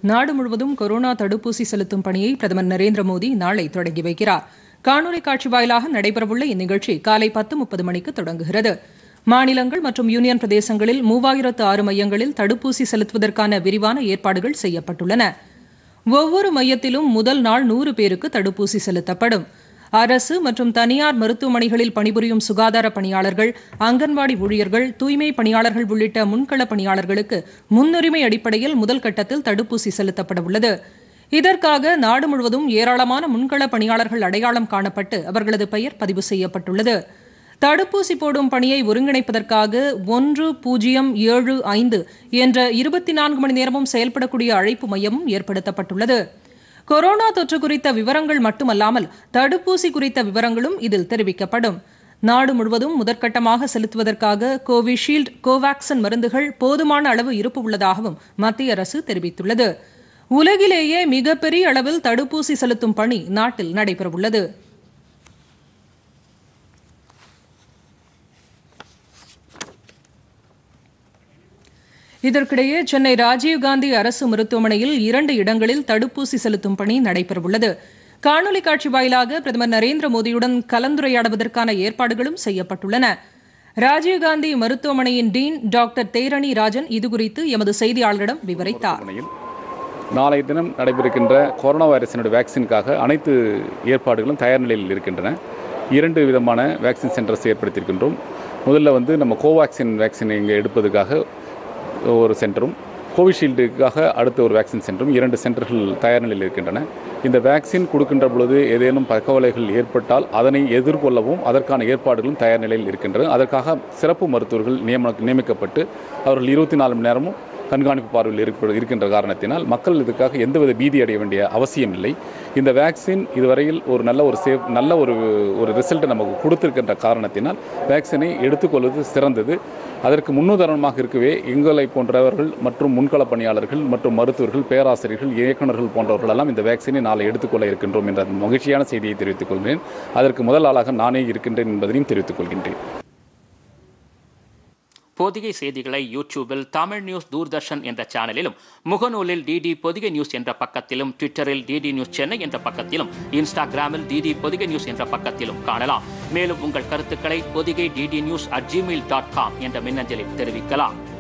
நாடு முழுவதும் கொரோனா தடுப்பூசி செலுத்தும் பணியை பிரதமர் நரேந்திர மோடி நாளை தொடங்கி வைக்கிறார் காணொலி காட்சி வாயிலாக நடைபெறவுள்ள இந்நிகழ்ச்சி காலை பத்து முப்பது மணிக்கு தொடங்குகிறது மாநிலங்கள் மற்றும் யூனியன் பிரதேசங்களில் மூவாயிரத்து ஆறு மையங்களில் தடுப்பூசி செலுத்துவதற்கான விரிவான ஏற்பாடுகள் செய்யப்பட்டுள்ளன ஒவ்வொரு மையத்திலும் முதல் நாள் நூறு பேருக்கு தடுப்பூசி செலுத்தப்படும் அரசு மற்றும் தனியார் மருத்துவமனைகளில் பணிபுரியும் சுகாதார பணியாளர்கள் அங்கன்வாடி ஊழியர்கள் தூய்மை பணியாளர்கள் உள்ளிட்ட முன்கள பணியாளர்களுக்கு முன்னுரிமை அடிப்படையில் முதல் கட்டத்தில் தடுப்பூசி செலுத்தப்பட உள்ளது இதற்காக நாடு முழுவதும் ஏராளமான முன்கள பணியாளர்கள் அடையாளம் காணப்பட்டு அவர்களது பெயர் பதிவு செய்யப்பட்டுள்ளது தடுப்பூசி போடும் பணியை ஒருங்கிணைப்பதற்காக ஒன்று பூஜ்ஜியம் ஏழு ஐந்து என்ற இருபத்தி நான்கு மணி நேரமும் செயல்படக்கூடிய அழைப்பு மையமும் ஏற்படுத்தப்பட்டுள்ளது கொரோனா தொற்று குறித்த விவரங்கள் மட்டுமல்லாமல் தடுப்பூசி குறித்த விவரங்களும் இதில் தெரிவிக்கப்படும் நாடு முழுவதும் முதற்கட்டமாக செலுத்துவதற்காக கோவிஷீல்டு கோவாக்சின் மருந்துகள் போதுமான அளவு இருப்பு உள்ளதாகவும் மத்திய அரசு தெரிவித்துள்ளது உலகிலேயே மிகப்பெரிய அளவில் தடுப்பூசி செலுத்தும் பணி நாட்டில் நடைபெறவுள்ளது இதற்கிடையே சென்னை ராஜீவ்காந்தி அரசு மருத்துவமனையில் இரண்டு இடங்களில் தடுப்பூசி செலுத்தும் பணி நடைபெறவுள்ளது காணொலி காட்சி வாயிலாக பிரதமர் நரேந்திர மோடியுடன் கலந்துரையாடுவதற்கான ஏற்பாடுகளும் செய்யப்பட்டுள்ளன ராஜீவ்காந்தி மருத்துவமனையின் டீன் டாக்டர் தேரணி ராஜன் இதுகுறித்து எமது செய்தியாளரிடம் விவரித்தார் மருத்துவமனையில் நாளை தினம் நடைபெறுகின்ற கொரோனா வைரஸினுடைய வேக்சினுக்காக அனைத்து ஏற்பாடுகளும் தயார் நிலையில் இருக்கின்றன இரண்டு விதமான வேக்சின் சென்டர்ஸ் ஏற்படுத்தியிருக்கின்றோம் முதல்ல வந்து நம்ம கோவாக்சின் வேக்சின் இங்கே எடுப்பதற்காக ஒரு சென்டரும் கோவிஷீல்டுக்காக அடுத்த ஒரு வேக்சின் சென்டரும் இரண்டு சென்டர்கள் தயார் நிலையில் இருக்கின்றன இந்த வேக்சின் கொடுக்கின்ற பொழுது ஏதேனும் பக்கவலைகள் ஏற்பட்டால் அதனை எதிர்கொள்ளவும் அதற்கான ஏற்பாடுகளும் தயார் நிலையில் இருக்கின்றன அதற்காக சிறப்பு மருத்துவர்கள் நியமன நியமிக்கப்பட்டு அவர்கள் இருபத்தி நாலு மணி நேரமும் கண்காணிப்பு பார்வையில் இருப்ப இருக்கின்ற காரணத்தினால் மக்கள் இதுக்காக எந்தவித பீதி அடைய வேண்டிய அவசியம் இல்லை இந்த வேக்சின் இதுவரையில் ஒரு நல்ல ஒரு சேஃப் நல்ல ஒரு ஒரு ரிசல்ட்டை நமக்கு கொடுத்திருக்கின்ற காரணத்தினால் வேக்சினை எடுத்துக்கொள்வது சிறந்தது அதற்கு முன்னுதாரணமாக இருக்கவே எங்களை போன்றவர்கள் மற்றும் முன்கள பணியாளர்கள் மற்றும் மருத்துவர்கள் பேராசிரியர்கள் இயக்குநர்கள் போன்றவர்கள் எல்லாம் இந்த வேக்சினை நாளை எடுத்துக்கொள்ள இருக்கின்றோம் என்ற மகிழ்ச்சியான செய்தியை தெரிவித்துக் கொள்கிறேன் அதற்கு முதல் ஆளாக நானே இருக்கின்றேன் என்பதையும் தெரிவித்துக் கொள்கின்றேன் பொதிகை செய்திகளை யூடியூபில் தமிழ் நியூஸ் தூர்தர்ஷன் என்ற சேனலிலும் முகநூலில் டிடி பொதிகை நியூஸ் என்ற பக்கத்திலும் ட்விட்டரில் டிடி நியூஸ் சென்னை என்ற பக்கத்திலும் இன்ஸ்டாகிராமில் டிடி பொதிகை நியூஸ் என்ற பக்கத்திலும் காணலாம் மேலும் உங்கள் கருத்துக்களை Podhigai DD news at Gmail dot com என்ற மின்னஞ்சலில் தெரிவிக்கலாம்